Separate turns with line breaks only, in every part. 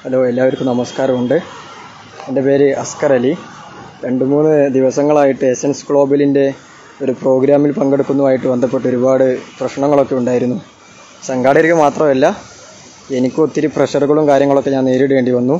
hello എല്ലാവർക്കും നമസ്കാരമുണ്ട് എൻ്റെ പേര് അസ്കർ അലി രണ്ട് മൂന്ന് ദിവസങ്ങളായിട്ട് എസൻസ് ഗ്ലോബലിൻ്റെ ഒരു പ്രോഗ്രാമിൽ പങ്കെടുക്കുന്നതുമായിട്ട് ബന്ധപ്പെട്ട് ഒരുപാട് പ്രശ്നങ്ങളൊക്കെ ഉണ്ടായിരുന്നു സംഘാടകർക്ക് മാത്രമല്ല എനിക്കും ഒത്തിരി പ്രഷറുകളും കാര്യങ്ങളൊക്കെ ഞാൻ നേരിടേണ്ടി വന്നു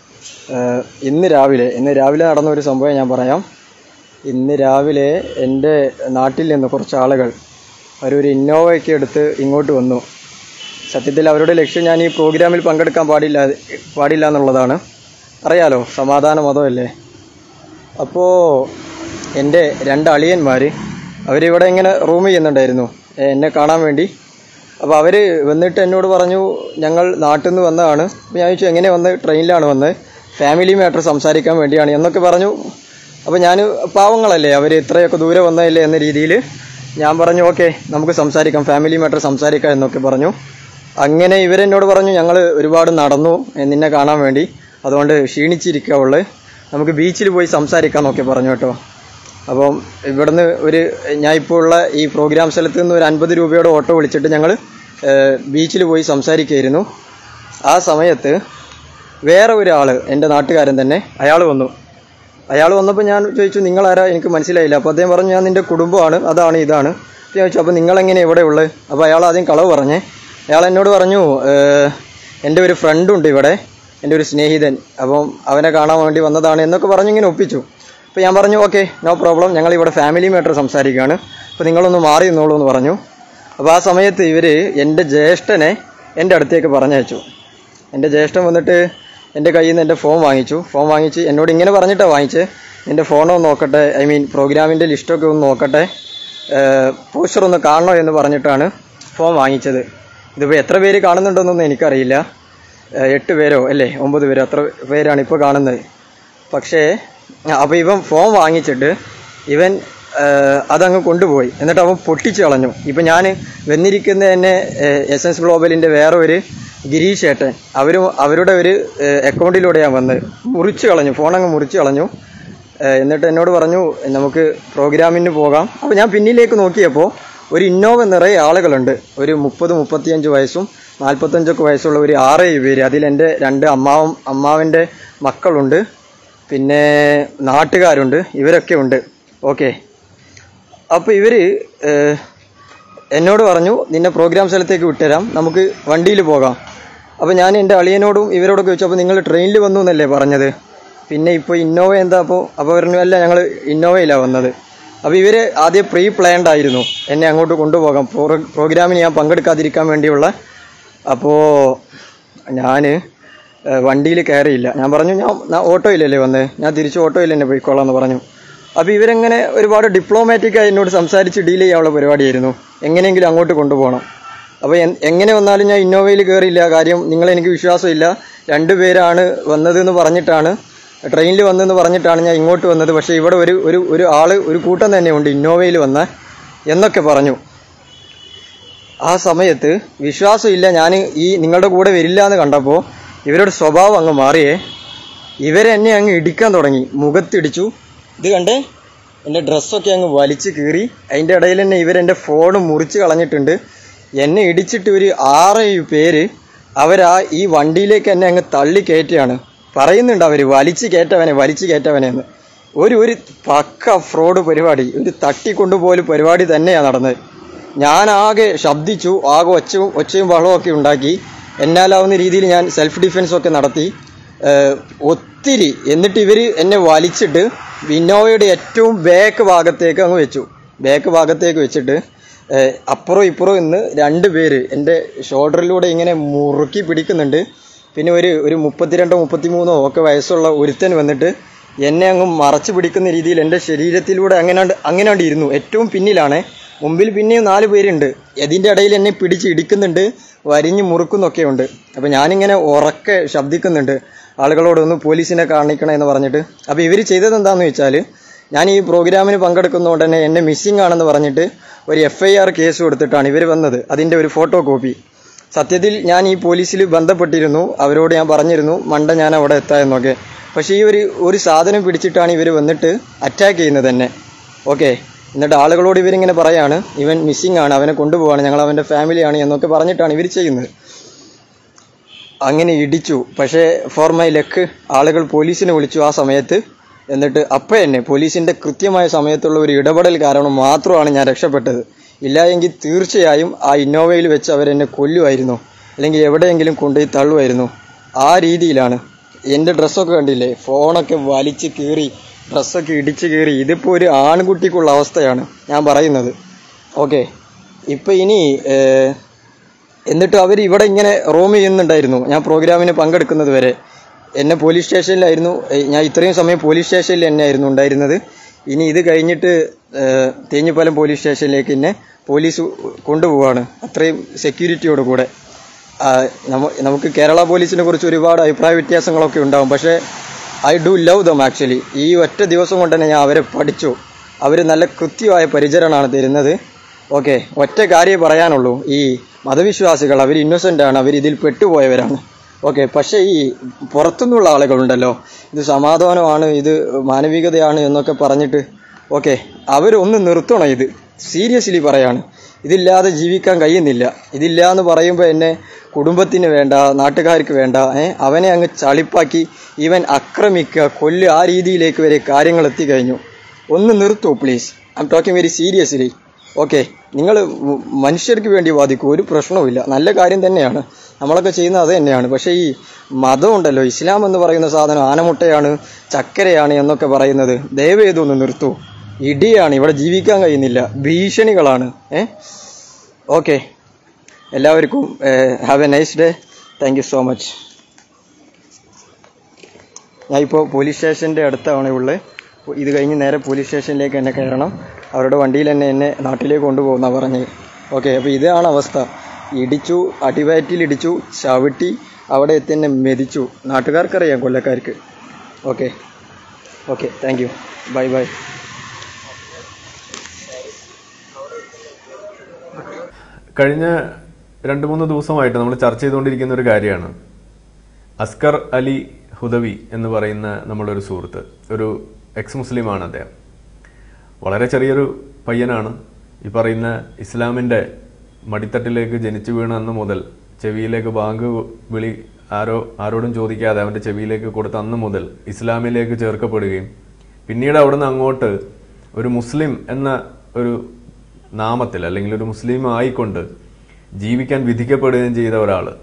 ഏഹ് ഇന്ന് രാവിലെ ഇന്ന് രാവിലെ നടന്ന ഒരു സംഭവം ഞാൻ പറയാം ഇന്ന് രാവിലെ എൻ്റെ നാട്ടിൽ നിന്ന് കുറച്ച് ആളുകൾ അവരൊരു ഇന്നോവയൊക്കെ എടുത്ത് ഇങ്ങോട്ട് വന്നു സത്യത്തിൽ അവരുടെ ലക്ഷ്യം ഞാൻ ഈ പ്രോഗ്രാമിൽ പങ്കെടുക്കാൻ പാടില്ല പാടില്ല എന്നുള്ളതാണ് അറിയാലോ സമാധാന മതമല്ലേ അപ്പോൾ എൻ്റെ രണ്ട് അളിയന്മാർ അവരിവിടെ ഇങ്ങനെ റൂം ചെയ്യുന്നുണ്ടായിരുന്നു ഏ, എന്നെ കാണാൻ വേണ്ടി അപ്പോൾ അവർ വന്നിട്ട് എന്നോട് പറഞ്ഞു ഞങ്ങൾ നാട്ടിൽ നിന്ന് വന്നതാണ് അപ്പോൾ ഞാൻ ചോദിച്ചു എങ്ങനെ വന്ന് ട്രെയിനിലാണ് വന്നത് ഫാമിലി മാറ്റർ സംസാരിക്കാൻ വേണ്ടിയാണ് എന്നൊക്കെ പറഞ്ഞു അപ്പോൾ ഞാൻ പാവങ്ങളല്ലേ അവർ ഇത്രയൊക്കെ ദൂരെ വന്നതല്ലേ എന്ന രീതിയിൽ ഞാൻ പറഞ്ഞു ഓക്കെ നമുക്ക് സംസാരിക്കാം ഫാമിലി മാറ്റർ സംസാരിക്കാം എന്നൊക്കെ പറഞ്ഞു അങ്ങനെ ഇവരെന്നോട് പറഞ്ഞു ഞങ്ങൾ ഒരുപാട് നടന്നു ഏ, നിന്നെ കാണാൻ വേണ്ടി അതുകൊണ്ട് ക്ഷീണിച്ചിരിക്കാവുള്ളു നമുക്ക് ബീച്ചിൽ പോയി സംസാരിക്കാം എന്നൊക്കെ പറഞ്ഞു കേട്ടോ അപ്പം ഇവിടുന്ന് ഒരു ഞാൻ ഇപ്പോൾ ഉള്ള ഈ പ്രോഗ്രാം സ്ഥലത്ത് നിന്ന് ഒരു അൻപത് രൂപയുടെ ഓട്ടോ വിളിച്ചിട്ട് ഞങ്ങൾ ബീച്ചിൽ പോയി സംസാരിക്കുകയായിരുന്നു ആ സമയത്ത് വേറെ ഒരാൾ എൻ്റെ നാട്ടുകാരൻ തന്നെ അയാൾ വന്നു അയാൾ വന്നപ്പോൾ ഞാൻ ചോദിച്ചു നിങ്ങളാരാ എനിക്ക് മനസ്സിലായില്ല അപ്പോൾ അദ്ദേഹം പറഞ്ഞു ഞാൻ നിൻ്റെ കുടുംബമാണ് അതാണ് ഇതാണ് അപ്പോൾ ഞാൻ ചോദിച്ചു അപ്പോൾ നിങ്ങളെങ്ങനെ ഇവിടെ ഉള്ളത് അപ്പോൾ അയാൾ ആദ്യം കളവ് പറഞ്ഞേ അയാൾ എന്നോട് പറഞ്ഞു "ഏഹ്, എൻ്റെ ഒരു ഫ്രണ്ടുണ്ട് ഇവിടെ എൻ്റെ ഒരു സ്നേഹിതൻ അപ്പം അവനെ കാണാൻ വേണ്ടി വന്നതാണ് എന്നൊക്കെ പറഞ്ഞ് ഇങ്ങനെ ഒപ്പിച്ചു അപ്പോൾ ഞാൻ പറഞ്ഞു ഓക്കെ നോ പ്രോബ്ലം ഞങ്ങൾ ഇവിടെ ഫാമിലി മാറ്റർ സംസാരിക്കുകയാണ് അപ്പോൾ നിങ്ങളൊന്ന് മാറി നിന്നോളൂ എന്ന് പറഞ്ഞു അപ്പോൾ ആ സമയത്ത് ഇവർ എൻ്റെ ജ്യേഷ്ഠനെ എൻ്റെ അടുത്തേക്ക് പറഞ്ഞയച്ചു എൻ്റെ ജ്യേഷ്ഠൻ വന്നിട്ട് എൻ്റെ കയ്യിൽ നിന്ന് എൻ്റെ ഫോൺ വാങ്ങിച്ചു ഫോൺ വാങ്ങിച്ച് എന്നോട് ഇങ്ങനെ പറഞ്ഞിട്ടാണ് വാങ്ങിച്ച് എൻ്റെ ഫോണൊന്ന് നോക്കട്ടെ ഐ മീൻ പ്രോഗ്രാമിൻ്റെ ലിസ്റ്റൊക്കെ ഒന്ന് നോക്കട്ടെ പോസ്റ്റർ ഒന്ന് കാണണോ എന്ന് പറഞ്ഞിട്ടാണ് ഫോൺ വാങ്ങിച്ചത് ഇതിപ്പോൾ എത്ര പേര് കാണുന്നുണ്ടെന്നൊന്നും എനിക്കറിയില്ല ഏഹ് എട്ട് പേരോ അല്ലേ ഒമ്പത് പേരോ അത്ര പേരാണ് ഇപ്പോൾ കാണുന്നത് പക്ഷേ അപ്പോൾ ഇവൻ ഫോൺ വാങ്ങിച്ചിട്ട് ഇവൻ ഏഹ് അതങ്ങ് കൊണ്ടുപോയി എന്നിട്ട് അവൻ പൊട്ടിച്ച് കളഞ്ഞു ഇപ്പം ഞാൻ വന്നിരിക്കുന്ന തന്നെ എസൻസ് ഗ്ലോബലിൻ്റെ വേറെ ഒരു ഗിരീഷ് ഏട്ടൻ അവരും അവരുടെ ഒരു അക്കൗണ്ടിലൂടെയാണ് വന്നത് മുറിച്ച് കളഞ്ഞു ഫോൺ അങ്ങ് മുറിച്ച് കളഞ്ഞു ഏഹ് എന്നിട്ട് എന്നോട് പറഞ്ഞു നമുക്ക് പ്രോഗ്രാമിന് പോകാം അപ്പോൾ ഞാൻ പിന്നിലേക്ക് നോക്കിയപ്പോൾ ഒരു ഇന്നോവ നിറയെ ആളുകളുണ്ട് ഒരു മുപ്പത് മുപ്പത്തിയഞ്ച് വയസ്സും നാൽപ്പത്തഞ്ചൊക്കെ വയസ്സുള്ള ഒരു ആറേഴ് പേര് അതിൽ എൻ്റെ രണ്ട് അമ്മാവും അമ്മാവൻ്റെ മക്കളുണ്ട് പിന്നെ നാട്ടുകാരുണ്ട് ഇവരൊക്കെ ഉണ്ട് ഓക്കെ അപ്പോൾ ഇവർ എന്നോട് പറഞ്ഞു നിന്നെ പ്രോഗ്രാം സ്ഥലത്തേക്ക് വിട്ടുതരാം നമുക്ക് വണ്ടിയിൽ പോകാം അപ്പോൾ ഞാൻ എൻ്റെ അളിയനോടും ഇവരോടൊക്കെ ചോദിച്ചു അപ്പോൾ നിങ്ങൾ ട്രെയിനിൽ വന്നു എന്നല്ലേ പറഞ്ഞത് പിന്നെ ഇപ്പോൾ ഇന്നോവ എന്താ അപ്പോൾ അപ്പോൾ പറഞ്ഞു അല്ല ഞങ്ങൾ ഇന്നോവയിലാണ് വന്നത് അപ്പോൾ ഇവർ ആദ്യം പ്രീ പ്ലാൻഡ് ആയിരുന്നു എന്നെ അങ്ങോട്ട് കൊണ്ടുപോകാം പ്രോ പ്രോഗ്രാമിന് ഞാൻ പങ്കെടുക്കാതിരിക്കാൻ വേണ്ടിയുള്ള അപ്പോൾ ഞാൻ വണ്ടിയിൽ കയറിയില്ല ഞാൻ പറഞ്ഞു ഞാൻ ഞാൻ ഓട്ടോയിലല്ലേ വന്നത് ഞാൻ തിരിച്ച് ഓട്ടോയിൽ തന്നെ പോയിക്കോളാം എന്ന് പറഞ്ഞു അപ്പോൾ ഇവരെങ്ങനെ ഒരുപാട് ഡിപ്ലോമാറ്റിക്കായി എന്നോട് സംസാരിച്ച് ഡീൽ ചെയ്യാനുള്ള പരിപാടിയായിരുന്നു എങ്ങനെയെങ്കിലും അങ്ങോട്ട് കൊണ്ടുപോകണം അപ്പോൾ എൻ- എങ്ങനെ വന്നാലും ഞാൻ ഇന്നോവയിൽ കയറിയില്ല കാര്യം നിങ്ങളെനിക്ക് വിശ്വാസമില്ല രണ്ട് പേരാണ് വന്നത് എന്ന് പറഞ്ഞിട്ടാണ് ട്രെയിനിൽ വന്നെന്ന് പറഞ്ഞിട്ടാണ് ഞാൻ ഇങ്ങോട്ട് വന്നത് പക്ഷേ ഇവിടെ ഒരു ഒരു ഒരു ആള് ഒരു കൂട്ടം തന്നെ ഉണ്ട് ഇന്നോവയിൽ വന്ന എന്നൊക്കെ പറഞ്ഞു ആ സമയത്ത് വിശ്വാസമില്ല ഞാൻ ഈ നിങ്ങളുടെ കൂടെ വരില്ല എന്ന് കണ്ടപ്പോൾ ഇവരുടെ സ്വഭാവം അങ്ങ് മാറിയേ ഇവരെന്നെ അങ്ങ് ഇടിക്കാൻ തുടങ്ങി മുഖത്തിടിച്ചു ഇത് കണ്ടേ എൻ്റെ ഡ്രസ്സൊക്കെ അങ്ങ് വലിച്ചു കീറി അതിൻ്റെ ഇടയിൽ തന്നെ ഇവരെൻ്റെ ഫോൺ മുറിച്ച് കളഞ്ഞിട്ടുണ്ട് എന്നെ ഇടിച്ചിട്ട് ഒരു ആറേഴ് പേര് അവരാ ഈ വണ്ടിയിലേക്ക് എന്നെ അങ്ങ് തള്ളി കയറ്റുകയാണ് പറയുന്നുണ്ട് അവർ വലിച്ചു കയറ്റവനെ വലിച്ചു കയറ്റവനെ എന്ന് ഒരു ഒരു പക്ക ഫ്രോഡ് പരിപാടി ഒരു തട്ടിക്കൊണ്ടുപോലും പരിപാടി തന്നെയാണ് നടന്നത് ഞാൻ ആകെ ശബ്ദിച്ചു ആകെ ഒച്ചയും ഒച്ചയും ബഹളവും ഒക്കെ ഉണ്ടാക്കി എന്നാലാവുന്ന രീതിയിൽ ഞാൻ സെൽഫ് ഡിഫെൻസ് ഒക്കെ നടത്തി ഏഹ് ഒത്തിരി എന്നിട്ട് ഇവർ എന്നെ വലിച്ചിട്ട് വിനോയുടെ ഏറ്റവും ബാക്ക് ഭാഗത്തേക്ക് അങ്ങ് വെച്ചു ബാക്ക് ഭാഗത്തേക്ക് വെച്ചിട്ട് ഏഹ് അപ്പുറം ഇപ്പുറം ഇന്ന് രണ്ട് പേര് എൻ്റെ ഷോൾഡറിലൂടെ ഇങ്ങനെ മുറുക്കി പിടിക്കുന്നുണ്ട് പിന്നെ ഒരു ഒരു മുപ്പത്തിരണ്ടോ മുപ്പത്തിമൂന്നോ ഒക്കെ വയസ്സുള്ള ഒരുത്തൻ വന്നിട്ട് എന്നെ അങ്ങ് മറച്ചു പിടിക്കുന്ന രീതിയിൽ എൻ്റെ ശരീരത്തിലൂടെ അങ്ങനാണ്ട് അങ്ങനാണ്ട് ഇരുന്നു ഏറ്റവും പിന്നിലാണ് മുമ്പിൽ പിന്നെയും നാല് പേരുണ്ട് ഇതിൻ്റെ ഇടയിൽ എന്നെ പിടിച്ച് ഇടിക്കുന്നുണ്ട് വരിഞ്ഞ് മുറുക്കുന്നൊക്കെ ഉണ്ട് അപ്പോൾ ഞാനിങ്ങനെ ഉറക്കെ ശബ്ദിക്കുന്നുണ്ട് ആളുകളോടൊന്ന് പോലീസിനെ കാണിക്കണം എന്ന് പറഞ്ഞിട്ട് അപ്പോൾ ഇവർ ചെയ്തത് എന്താണെന്ന് വെച്ചാൽ ഞാൻ ഈ പ്രോഗ്രാമിന് പങ്കെടുക്കുന്നതുകൊണ്ട് തന്നെ എന്നെ മിസ്സിംഗ് ആണെന്ന് പറഞ്ഞിട്ട് ഒരു എഫ് ഐ ആർ കേസ് കൊടുത്തിട്ടാണ് ഇവർ വന്നത് അതിൻ്റെ ഒരു ഫോട്ടോ കോപ്പി സത്യത്തിൽ ഞാൻ ഈ പോലീസിൽ ബന്ധപ്പെട്ടിരുന്നു അവരോട് ഞാൻ പറഞ്ഞിരുന്നു മണ്ട ഞാൻ അവിടെ എത്താമെന്നൊക്കെ പക്ഷേ ഈ ഒരു ഒരു സാധനം പിടിച്ചിട്ടാണ് ഇവർ വന്നിട്ട് അറ്റാക്ക് ചെയ്യുന്നത് തന്നെ ഓക്കെ എന്നിട്ട് ആളുകളോട് ഇവരിങ്ങനെ പറയാണ് ഇവൻ മിസ്സിംഗ് ആണ് അവനെ കൊണ്ടുപോവാണ് ഞങ്ങൾ അവൻ്റെ ഫാമിലിയാണ് എന്നൊക്കെ പറഞ്ഞിട്ടാണ് ഇവർ ചെയ്യുന്നത് അങ്ങനെ ഇടിച്ചു പക്ഷേ ഫോർ മൈ ലക്ക് ആളുകൾ പോലീസിനെ വിളിച്ചു ആ സമയത്ത് എന്നിട്ട് അപ്പം തന്നെ പോലീസിന്റെ കൃത്യമായ സമയത്തുള്ള ഒരു ഇടപെടൽ കാരണം മാത്രമാണ് ഞാൻ രക്ഷപ്പെട്ടത് ഇല്ല എങ്കിൽ തീർച്ചയായും ആ ഇന്നോവയിൽ വെച്ച് അവരെന്നെ കൊല്ലുമായിരുന്നു അല്ലെങ്കിൽ എവിടെയെങ്കിലും കൊണ്ടുപോയി തള്ളുമായിരുന്നു ആ രീതിയിലാണ് എൻ്റെ ഡ്രസ്സൊക്കെ കണ്ടില്ലേ ഫോണൊക്കെ വലിച്ച് കീറി ഡ്രസ്സൊക്കെ ഇടിച്ച് കീറി ഇതിപ്പോൾ ഒരു ആൺകുട്ടിക്കുള്ള അവസ്ഥയാണ് ഞാൻ പറയുന്നത് ഓക്കെ ഇപ്പം ഇനി ഏഹ്, എന്നിട്ട് അവർ ഇവിടെ ഇങ്ങനെ റോം ചെയ്യുന്നുണ്ടായിരുന്നു ഞാൻ പ്രോഗ്രാമിന് പങ്കെടുക്കുന്നത് വരെ എന്നെ പോലീസ് സ്റ്റേഷനിലായിരുന്നു ഏഹ് ഞാൻ ഇത്രയും സമയം പോലീസ് സ്റ്റേഷനിൽ തന്നെയായിരുന്നു ഉണ്ടായിരുന്നത് ഇനി ഇത് കഴിഞ്ഞിട്ട് ഏഹ്, തേഞ്ഞിപ്പാലം പോലീസ് സ്റ്റേഷനിലേക്ക് എന്നെ പോലീസ് കൊണ്ടുപോവാണ് അത്രയും സെക്യൂരിറ്റിയോട് കൂടെ ആ, നമ്മ- നമുക്ക് കേരള പോലീസിനെ കുറിച്ച് ഒരുപാട് അഭിപ്രായ വ്യത്യാസങ്ങളൊക്കെ ഉണ്ടാവും പക്ഷേ I do love them actually ഈ ഒറ്റ ദിവസം കൊണ്ട് തന്നെ ഞാൻ അവരെ പഠിച്ചു അവർ നല്ല കൃത്യമായ പരിചരണമാണ് തരുന്നത് ഓക്കെ ഒറ്റ കാര്യമേ പറയാനുള്ളൂ ഈ മതവിശ്വാസികൾ അവർ ഇന്നസെൻ്റ് ആണ് അവർ ഇതിൽ പെട്ടുപോയവരാണ് ഓക്കെ പക്ഷേ ഈ പുറത്തുനിന്നുള്ള ആളുകളുണ്ടല്ലോ ഇത് സമാധാനമാണ് ഇത് മാനവികതയാണ് എന്നൊക്കെ പറഞ്ഞിട്ട് ഓക്കെ അവരൊന്ന് നിർത്തണം ഇത് സീരിയസ്ലി പറയാണ് ഇതില്ലാതെ ജീവിക്കാൻ കഴിയുന്നില്ല ഇതില്ല എന്ന് പറയുമ്പോൾ എന്നെ കുടുംബത്തിന് വേണ്ട നാട്ടുകാർക്ക് വേണ്ട ഏ അവനെ അങ്ങ് ചളിപ്പാക്കി ഇവൻ ആക്രമിക്കുക കൊല്ലുക ആ രീതിയിലേക്ക് വരെ കാര്യങ്ങൾ എത്തിക്കഴിഞ്ഞു ഒന്ന് നിർത്തൂ please I'm talking very seriously okay നിങ്ങൾ മനുഷ്യർക്ക് വേണ്ടി വാദിക്കൂ ഒരു പ്രശ്നവുമില്ല നല്ല കാര്യം തന്നെയാണ് നമ്മളൊക്കെ ചെയ്യുന്നത് അത് തന്നെയാണ് പക്ഷേ ഈ മതം ഉണ്ടല്ലോ ഇസ്ലാം എന്ന് പറയുന്ന സാധനം ആനമുട്ടയാണ് ചക്കരയാണ് എന്നൊക്കെ പറയുന്നത് ദയവേതൊന്ന് നിർത്തൂ ഇടിയാണ് ഇവിടെ ജീവിക്കാൻ കഴിയുന്നില്ല ഭീഷണികളാണ് ഏ ഓക്കെ എല്ലാവർക്കും have a nice day thank you so much ഞാൻ ഇപ്പോൾ പോലീസ് സ്റ്റേഷൻ്റെ അടുത്താണ് ഉള്ളത് ഇത് കഴിഞ്ഞ് നേരെ പോലീസ് സ്റ്റേഷനിലേക്ക് എന്നെ കയറണം അവരുടെ വണ്ടിയിൽ തന്നെ എന്നെ നാട്ടിലേക്ക് കൊണ്ടുപോകുന്ന പറഞ്ഞത് ഓക്കെ അപ്പോൾ ഇതാണ് അവസ്ഥ ഇടിച്ചു അടിവയറ്റിൽ ഇടിച്ചു ചവിട്ടി അവിടെ എത്തി എന്നെ മെതിച്ചു നാട്ടുകാർക്കറിയാം കൊല്ലക്കാർക്ക് okay okay thank you bye bye
കഴിഞ്ഞ രണ്ട് മൂന്ന് ദിവസമായിട്ട് നമ്മൾ ചർച്ച ചെയ്തുകൊണ്ടിരിക്കുന്ന ഒരു കാര്യമാണ് അസ്കർ അലി ഹുദവി എന്ന് പറയുന്ന നമ്മുടെ ഒരു സുഹൃത്ത് ഒരു എക്സ് മുസ്ലിമാണ് അദ്ദേഹം വളരെ ചെറിയൊരു പയ്യനാണ് ഈ പറയുന്ന ഇസ്ലാമിന്റെ മടിത്തട്ടിലേക്ക് ജനിച്ചു വീണ അന്ന് മുതൽ ചെവിയിലേക്ക് ബാങ്ക് വിളി ആരോ ആരോടും ചോദിക്കാതെ അവന്റെ ചെവിയിലേക്ക് കൊടുത്ത അന്ന് മുതൽ ഇസ്ലാമിലേക്ക് ചേർക്കപ്പെടുകയും പിന്നീട് അവിടുന്ന് അങ്ങോട്ട് ഒരു മുസ്ലിം എന്ന ഒരു നാമത്തിൽ അല്ലെങ്കിൽ ഒരു മുസ്ലിം ആയിക്കൊണ്ട് ജീവിക്കാൻ വിധിക്കപ്പെടുകയും ചെയ്ത ഒരാള്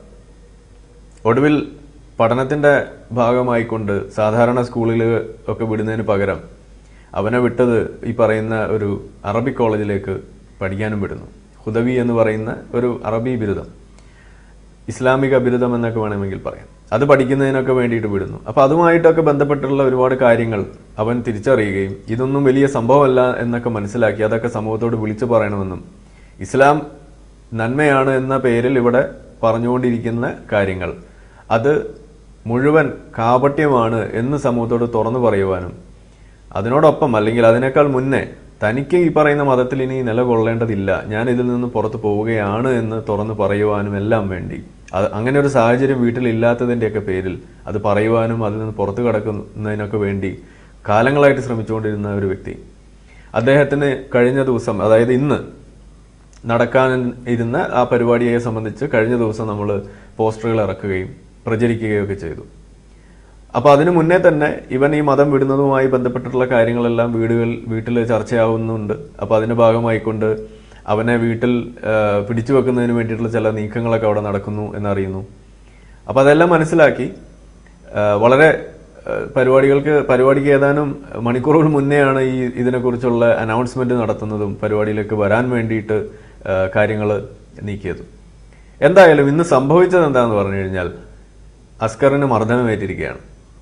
ഒടുവിൽ പഠനത്തിന്റെ ഭാഗമായിക്കൊണ്ട് സാധാരണ സ്കൂളിൽ ഒക്കെ വിടുന്നതിന് പകരം അവനെ വിട്ടത് ഈ പറയുന്ന ഒരു അറബി കോളേജിലേക്ക് പഠിക്കാനും വിടുന്നു ഹുദവി എന്ന് പറയുന്ന ഒരു അറബി ബിരുദം ഇസ്ലാമിക ബിരുദം എന്നൊക്കെ വേണമെങ്കിൽ പറയാം അത് പഠിക്കുന്നതിനൊക്കെ വേണ്ടിയിട്ട് വിടുന്നു അപ്പൊ അതുമായിട്ടൊക്കെ ബന്ധപ്പെട്ടുള്ള ഒരുപാട് കാര്യങ്ങൾ അവൻ തിരിച്ചറിയുകയും ഇതൊന്നും വലിയ സംഭവമല്ല എന്നൊക്കെ മനസ്സിലാക്കി അതൊക്കെ സമൂഹത്തോട് വിളിച്ചു പറയണമെന്നും ഇസ്ലാം നന്മയാണ് എന്ന പേരിൽ ഇവിടെ പറഞ്ഞുകൊണ്ടിരിക്കുന്ന കാര്യങ്ങൾ അത് മുഴുവൻ കാപട്യമാണ് എന്ന് സമൂഹത്തോട് തുറന്നു പറയുവാനും അതിനോടൊപ്പം അല്ലെങ്കിൽ അതിനേക്കാൾ മുന്നേ തനിക്ക് ഈ പറയുന്ന മതത്തിൽ ഇനി നിലകൊള്ളേണ്ടതില്ല ഞാൻ ഇതിൽ നിന്ന് പുറത്തു പോവുകയാണ് എന്ന് തുറന്നു പറയുവാനും എല്ലാം വേണ്ടി അത് അങ്ങനെ ഒരു സാഹചര്യം വീട്ടിലില്ലാത്തതിൻ്റെയൊക്കെ പേരിൽ അത് പറയുവാനും അതിൽ നിന്ന് പുറത്തു കടക്കുന്നതിനൊക്കെ വേണ്ടി കാലങ്ങളായിട്ട് ശ്രമിച്ചുകൊണ്ടിരുന്ന ഒരു വ്യക്തി അദ്ദേഹത്തിന് കഴിഞ്ഞ ദിവസം അതായത് ഇന്ന് നടക്കാൻ ഇരുന്ന ആ പരിപാടിയെ സംബന്ധിച്ച് കഴിഞ്ഞ ദിവസം നമ്മൾ പോസ്റ്ററുകൾ ഇറക്കുകയും പ്രചരിക്കുകയൊക്കെ ചെയ്തു അപ്പൊ അതിനു മുന്നേ തന്നെ ഇവൻ ഈ മതം വിടുന്നതുമായി ബന്ധപ്പെട്ടിട്ടുള്ള കാര്യങ്ങളെല്ലാം വീടുകൾ വീട്ടിൽ ചർച്ചയാവുന്നുണ്ട് അപ്പൊ അതിന്റെ ഭാഗമായിക്കൊണ്ട് അവനെ വീട്ടിൽ ആ, പിടിച്ചു വെക്കുന്നതിന് വേണ്ടിയിട്ടുള്ള ചില നീക്കങ്ങളൊക്കെ അവിടെ നടക്കുന്നു എന്നറിയുന്നു അപ്പൊ അതെല്ലാം മനസ്സിലാക്കി ആ, വളരെ ആ, പരിപാടികൾക്ക് പരിപാടിക്ക് ഏതാനും മണിക്കൂറുകൾ മുന്നെയാണ് ഈ ഇതിനെക്കുറിച്ചുള്ള അനൗൺസ്മെന്റ് നടത്തുന്നതും പരിപാടിയിലേക്ക് വരാൻ വേണ്ടിയിട്ട് കാര്യങ്ങൾ നീക്കിയതും എന്തായാലും ഇന്ന് സംഭവിച്ചത് എന്താണെന്ന് പറഞ്ഞു കഴിഞ്ഞാൽ അസ്കറിന് മർദ്ദനമേറ്റിരിക്കുകയാണ്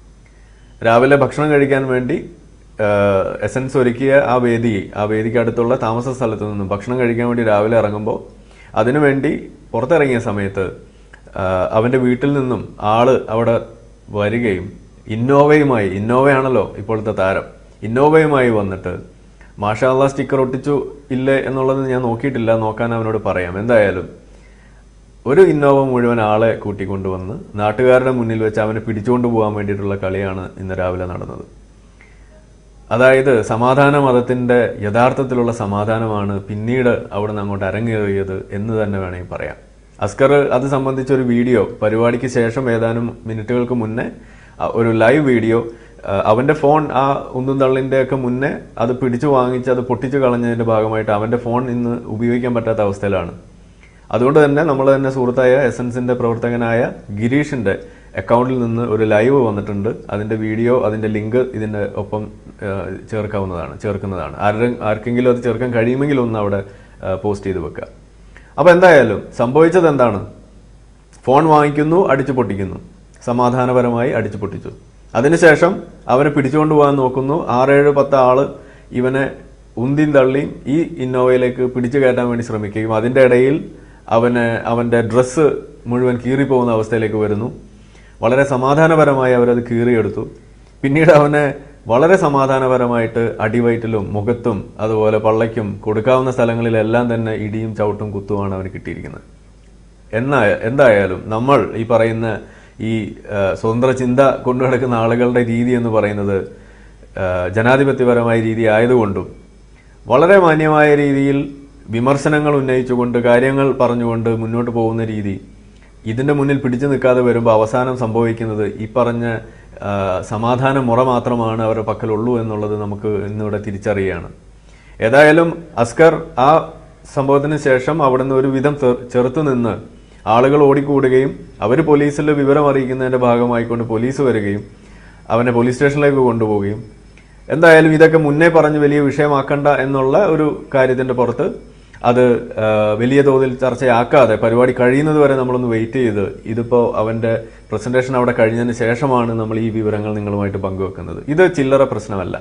രാവിലെ ഭക്ഷണം കഴിക്കാൻ വേണ്ടി എസൻസ് ഒരുക്കിയ ആ വേദി ആ വേദിക്ക് അടുത്തുള്ള താമസ സ്ഥലത്ത് നിന്നും ഭക്ഷണം കഴിക്കാൻ വേണ്ടി രാവിലെ ഇറങ്ങുമ്പോൾ അതിനുവേണ്ടി പുറത്തിറങ്ങിയ സമയത്ത് ആ, അവന്റെ വീട്ടിൽ നിന്നും ആള് അവിടെ വരികയും ഇന്നോവയുമായി ഇന്നോവയാണല്ലോ ഇപ്പോഴത്തെ താരം ഇന്നോവയുമായി വന്നിട്ട് മാഷാള്ള സ്റ്റിക്കർ ഒട്ടിച്ചു ഇല്ലേ എന്നുള്ളത് ഞാൻ നോക്കിയിട്ടില്ല നോക്കാൻ അവനോട് പറയാം എന്തായാലും ഒരു ഇന്നോവ മുഴുവൻ ആളെ കൂട്ടിക്കൊണ്ടുവന്ന് നാട്ടുകാരുടെ മുന്നിൽ വെച്ച് അവനെ പിടിച്ചുകൊണ്ടു പോകാൻ വേണ്ടിയിട്ടുള്ള കളിയാണ് ഇന്ന് രാവിലെ നടന്നത് അതായത് സമാധാന മതത്തിന്റെ യഥാർത്ഥത്തിലുള്ള സമാധാനമാണ് പിന്നീട് അവിടെ നിന്ന് അങ്ങോട്ട് അരങ്ങേറിയത് എന്ന് തന്നെ വേണമെങ്കിൽ പറയാം അസ്കർ അത് സംബന്ധിച്ച ഒരു വീഡിയോ പരിപാടിക്ക് ശേഷം ഏതാനും മിനിറ്റുകൾക്ക് മുന്നേ അ, ഒരു ലൈവ് വീഡിയോ ആ, അവന്റെ ഫോൺ ആ ഉന്തും തള്ളിന്റെ ഒക്കെ മുന്നേ അത് പിടിച്ചു വാങ്ങിച്ച് അത് പൊട്ടിച്ചു കളഞ്ഞതിന്റെ ഭാഗമായിട്ട് അവന്റെ ഫോൺ ഇന്ന് ഉപയോഗിക്കാൻ പറ്റാത്ത അവസ്ഥയിലാണ് അതുകൊണ്ട് തന്നെ നമ്മൾ തന്നെ സുഹൃത്തായ എസൻസിന്റെ പ്രവർത്തകനായ ഗിരീഷിന്റെ അക്കൗണ്ടിൽ നിന്ന് ഒരു ലൈവ് വന്നിട്ടുണ്ട് അതിന്റെ വീഡിയോ അതിന്റെ ലിങ്ക് ഇതിന്റെ ഒപ്പം ആ, ചേർക്കാവുന്നതാണ് ചേർക്കുന്നതാണ് ആരുടെ ആർക്കെങ്കിലും അത് ചേർക്കാൻ കഴിയുമെങ്കിൽ ഒന്ന് അവിടെ പോസ്റ്റ് ചെയ്ത് വെക്കുക അപ്പൊ എന്തായാലും സംഭവിച്ചത് എന്താണ് ഫോൺ വാങ്ങിക്കുന്നു അടിച്ചു പൊട്ടിക്കുന്നു സമാധാനപരമായി അടിച്ചു പൊട്ടിച്ചു അതിനുശേഷം അവനെ പിടിച്ചുകൊണ്ട് പോകാൻ നോക്കുന്നു ആറേഴ് പത്ത് ആള് ഇവനെ ഉന്തിയും തള്ളിയും ഈ ഇന്നോവയിലേക്ക് പിടിച്ചു കയറ്റാൻ വേണ്ടി ശ്രമിക്കുകയും അതിന്റെ ഇടയിൽ അവന് അവന്റെ ഡ്രസ്സ് മുഴുവൻ കീറിപ്പോകുന്ന അവസ്ഥയിലേക്ക് വരുന്നു വളരെ സമാധാനപരമായി അവരത് കീറിയെടുത്തു പിന്നീട് അവനെ വളരെ സമാധാനപരമായിട്ട് അടിവയറ്റിലും മുഖത്തും അതുപോലെ പള്ളയ്ക്കും കൊടുക്കാവുന്ന സ്ഥലങ്ങളിലെല്ലാം തന്നെ ഇടിയും ചവിട്ടും കുത്തുമാണ് അവന് കിട്ടിയിരിക്കുന്നത് എന്നാ എന്തായാലും നമ്മൾ ഈ പറയുന്ന ഈ ആ, സ്വതന്ത്ര ചിന്ത കൊണ്ടു നടക്കുന്ന ആളുകളുടെ രീതി എന്ന് പറയുന്നത് ആ, ജനാധിപത്യപരമായ രീതി ആയതുകൊണ്ടും വളരെ മാന്യമായ രീതിയിൽ വിമർശനങ്ങൾ ഉന്നയിച്ചുകൊണ്ട് കാര്യങ്ങൾ പറഞ്ഞുകൊണ്ട് മുന്നോട്ട് പോകുന്ന രീതി ഇതിന്റെ മുന്നിൽ പിടിച്ചു നിൽക്കാതെ വരുമ്പോൾ അവസാനം സംഭവിക്കുന്നത് ഈ പറഞ്ഞ ആ, സമാധാന മുറ മാത്രമാണ് അവരുടെ പക്കലുള്ളൂ എന്നുള്ളത് നമുക്ക് ഇന്നിവിടെ തിരിച്ചറിയുകയാണ് ഏതായാലും അസ്കർ ആ സംഭവത്തിന് ശേഷം അവിടുന്ന് ഒരു വിധം ചെറു- ചെറുത്തു നിന്ന് ആളുകൾ ഓടിക്കൂടുകയും അവർ പോലീസിൽ വിവരം അറിയിക്കുന്നതിന്റെ ഭാഗമായിക്കൊണ്ട് പോലീസ് വരികയും അവനെ പോലീസ് സ്റ്റേഷനിലേക്ക് കൊണ്ടുപോവുകയും എന്തായാലും ഇതൊക്കെ മുന്നേ പറഞ്ഞ് വലിയ വിഷയമാക്കണ്ട എന്നുള്ള ഒരു കാര്യത്തിന്റെ പുറത്ത് അത് ആ, വലിയ തോതിൽ ചർച്ചയാക്കാതെ പരിപാടി കഴിയുന്നത് വരെ നമ്മളൊന്ന് വെയിറ്റ് ചെയ്ത് ഇതിപ്പോ അവന്റെ പ്രസന്റേഷൻ അവിടെ കഴിഞ്ഞതിന് ശേഷമാണ് നമ്മൾ ഈ വിവരങ്ങൾ നിങ്ങളുമായിട്ട് പങ്കുവെക്കുന്നത് ഇത് ചില്ലറ പ്രശ്നമല്ല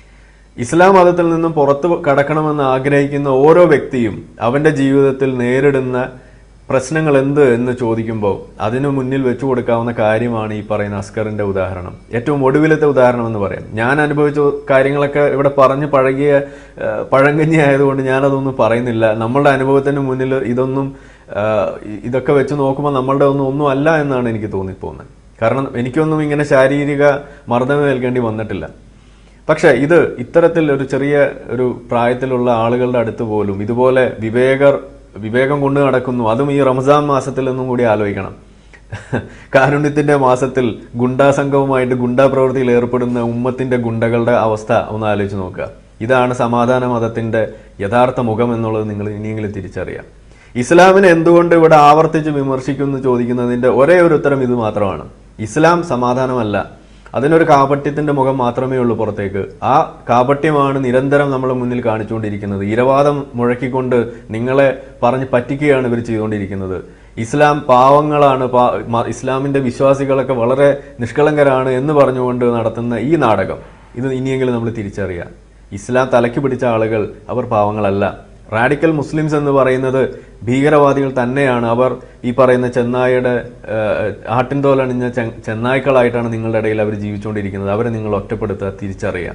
ഇസ്ലാം മതത്തിൽ നിന്നും പുറത്തു കടക്കണമെന്ന് ആഗ്രഹിക്കുന്ന ഓരോ വ്യക്തിയും അവന്റെ ജീവിതത്തിൽ നേരിടുന്ന പ്രശ്നങ്ങൾ എന്ത് എന്ന് ചോദിക്കുമ്പോൾ അതിനു മുന്നിൽ വെച്ചു കൊടുക്കാവുന്ന കാര്യമാണ് ഈ പറയുന്ന അസ്കറിന്റെ ഉദാഹരണം ഏറ്റവും ഒടുവിലത്തെ ഉദാഹരണം എന്ന് പറയാം ഞാൻ അനുഭവിച്ച കാര്യങ്ങളൊക്കെ ഇവിടെ പറഞ്ഞ് പഴകിയ ആ, പഴങ്കഞ്ഞി ആയതുകൊണ്ട് ഞാനതൊന്നും പറയുന്നില്ല നമ്മളുടെ അനുഭവത്തിന് മുന്നിൽ ഇതൊന്നും ആ, ഇതൊക്കെ വെച്ച് നോക്കുമ്പോൾ നമ്മളുടെ ഒന്നും ഒന്നും അല്ല എന്നാണ് എനിക്ക് തോന്നിപ്പോകുന്നത് കാരണം എനിക്കൊന്നും ഇങ്ങനെ ശാരീരിക മർദ്ദനം ഏൽക്കേണ്ടി വന്നിട്ടില്ല പക്ഷെ ഇത് ഇത്തരത്തിൽ ഒരു ചെറിയ ഒരു പ്രായത്തിലുള്ള ആളുകളുടെ അടുത്ത് പോലും ഇതുപോലെ വിവേകർ വിവേകം കൊണ്ട് നടക്കുന്നു അതും ഈ റംസാൻ മാസത്തിൽ എന്നും കൂടി ആലോചിക്കണം കാരുണ്യത്തിന്റെ മാസത്തിൽ ഗുണ്ടാ സംഘവുമായിട്ട് ഗുണ്ടാ പ്രവൃത്തിയിൽ ഏർപ്പെടുന്ന ഉമ്മത്തിന്റെ ഗുണ്ടകളുടെ അവസ്ഥ ഒന്ന് ആലോചിച്ച് നോക്കുക ഇതാണ് സമാധാന മതത്തിന്റെ യഥാർത്ഥ മുഖം എന്നുള്ളത് നിങ്ങൾ ഇനിയെങ്കിലും തിരിച്ചറിയാം ഇസ്ലാമിനെ എന്തുകൊണ്ട് ഇവിടെ ആവർത്തിച്ച് വിമർശിക്കുന്നു ചോദിക്കുന്നതിന്റെ ഒരേ ഒരു ഉത്തരം ഇത് മാത്രമാണ് ഇസ്ലാം സമാധാനമല്ല അതിനൊരു കാപട്യത്തിന്റെ മുഖം മാത്രമേ ഉള്ളൂ പുറത്തേക്ക് ആ കാപട്യമാണ് നിരന്തരം നമ്മുടെ മുന്നിൽ കാണിച്ചുകൊണ്ടിരിക്കുന്നത് ഇരവാദം മുഴക്കിക്കൊണ്ട് നിങ്ങളെ പറഞ്ഞ് പറ്റിക്കുകയാണ് ഇവർ ചെയ്തുകൊണ്ടിരിക്കുന്നത് ഇസ്ലാം പാവങ്ങളാണ് പാ- മ- ഇസ്ലാമിന്റെ വിശ്വാസികളൊക്കെ വളരെ നിഷ്കളങ്കരാണ് എന്ന് പറഞ്ഞുകൊണ്ട് നടത്തുന്ന ഈ നാടകം ഇത് ഇനിയെങ്കിലും നമ്മൾ തിരിച്ചറിയാം ഇസ്ലാം തലയ്ക്ക് പിടിച്ച ആളുകൾ അവർ പാവങ്ങളല്ല റാഡിക്കൽ മുസ്ലിംസ് എന്ന് പറയുന്നത് ഭീകരവാദികൾ തന്നെയാണ് അവർ ഈ പറയുന്ന ചെന്നായിയുടെ ഏഹ്, ആട്ടിൻതോലണിഞ്ഞ ചെ- ചെന്നായ്ക്കളായിട്ടാണ് നിങ്ങളുടെ ഇടയിൽ അവർ ജീവിച്ചുകൊണ്ടിരിക്കുന്നത് അവരെ നിങ്ങൾ ഒറ്റപ്പെടുത്തുക തിരിച്ചറിയുക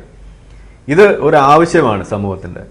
ഇത് ഒരു ആവശ്യമാണ് സമൂഹത്തിന്റെ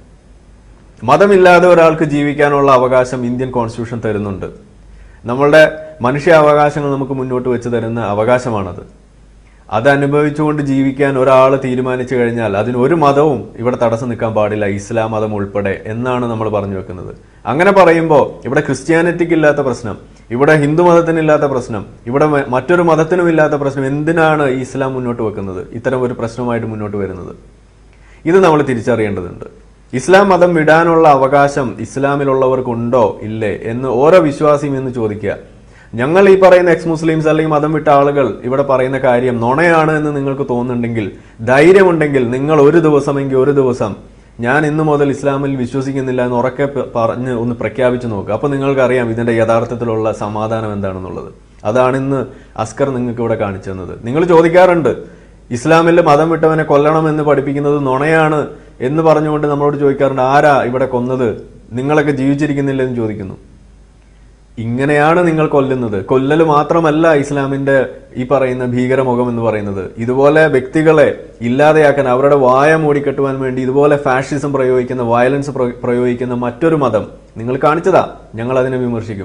മതമില്ലാതെ ഒരാൾക്ക് ജീവിക്കാനുള്ള അവകാശം ഇന്ത്യൻ കോൺസ്റ്റിറ്റ്യൂഷൻ തരുന്നുണ്ട് നമ്മളുടെ മനുഷ്യാവകാശങ്ങൾ നമുക്ക് മുന്നോട്ട് വെച്ച് തരുന്ന അവകാശമാണത് അത് അനുഭവിച്ചുകൊണ്ട് ജീവിക്കാൻ ഒരാൾ തീരുമാനിച്ചു കഴിഞ്ഞാൽ അതിന് ഒരു മതവും ഇവിടെ തടസ്സം നിൽക്കാൻ പാടില്ല ഇസ്ലാം മതം ഉൾപ്പെടെ എന്നാണ് നമ്മൾ പറഞ്ഞു വെക്കുന്നത് അങ്ങനെ പറയുമ്പോൾ ഇവിടെ ക്രിസ്ത്യാനിറ്റിക്ക് ഇല്ലാത്ത പ്രശ്നം ഇവിടെ ഹിന്ദു മതത്തിനില്ലാത്ത പ്രശ്നം ഇവിടെ മ- മറ്റൊരു മതത്തിനും ഇല്ലാത്ത പ്രശ്നം എന്തിനാണ് ഈ ഇസ്ലാം മുന്നോട്ട് വെക്കുന്നത് ഇത്തരം ഒരു പ്രശ്നമായിട്ട് മുന്നോട്ട് വരുന്നത് ഇത് നമ്മൾ തിരിച്ചറിയേണ്ടതുണ്ട് ഇസ്ലാം മതം വിടാനുള്ള അവകാശം ഇസ്ലാമിലുള്ളവർക്കുണ്ടോ ഇല്ലേ എന്ന് ഓരോ വിശ്വാസിയും എന്ന് ചോദിക്കുക ഞങ്ങൾ ഈ പറയുന്ന എക്സ് മുസ്ലിംസ് അല്ലെങ്കിൽ മതം വിട്ട ആളുകൾ ഇവിടെ പറയുന്ന കാര്യം നുണയാണ് എന്ന് നിങ്ങൾക്ക് തോന്നുന്നുണ്ടെങ്കിൽ ധൈര്യമുണ്ടെങ്കിൽ നിങ്ങൾ ഒരു ദിവസമെങ്കിൽ ഒരു ദിവസം ഞാൻ ഇന്നു മുതൽ ഇസ്ലാമിൽ വിശ്വസിക്കുന്നില്ല എന്ന് ഉറക്കെ പ- പറഞ്ഞ് ഒന്ന് പ്രഖ്യാപിച്ചു നോക്കുക അപ്പൊ നിങ്ങൾക്കറിയാം ഇതിന്റെ യഥാർത്ഥത്തിലുള്ള സമാധാനം എന്താണെന്നുള്ളത് അതാണ് ഇന്ന് അസ്കർ നിങ്ങൾക്ക് ഇവിടെ കാണിച്ചു തന്നത് നിങ്ങൾ ചോദിക്കാറുണ്ട് ഇസ്ലാമിൽ മതം വിട്ടവനെ കൊല്ലണം എന്ന് പഠിപ്പിക്കുന്നത് നുണയാണ് എന്ന് പറഞ്ഞുകൊണ്ട് നമ്മളോട് ചോദിക്കാറുണ്ട് ആരാ ഇവിടെ കൊന്നത് നിങ്ങളൊക്കെ ജീവിച്ചിരിക്കുന്നില്ലെന്ന് ചോദിക്കുന്നു ഇങ്ങനെയാണ് നിങ്ങൾ കൊല്ലുന്നത് കൊല്ലൽ മാത്രമല്ല ഇസ്ലാമിന്റെ ഈ പറയുന്ന ഭീകരമുഖം എന്ന് പറയുന്നത് ഇതുപോലെ വ്യക്തികളെ ഇല്ലാതെയാക്കാൻ അവരുടെ വായ മൂടിക്കെട്ടുവാൻ വേണ്ടി ഇതുപോലെ ഫാഷിസം പ്രയോഗിക്കുന്ന വയലൻസ് പ്ര- പ്രയോഗിക്കുന്ന മറ്റൊരു മതം നിങ്ങൾ കാണിച്ചതാ ഞങ്ങൾ അതിനെ വിമർശിക്കും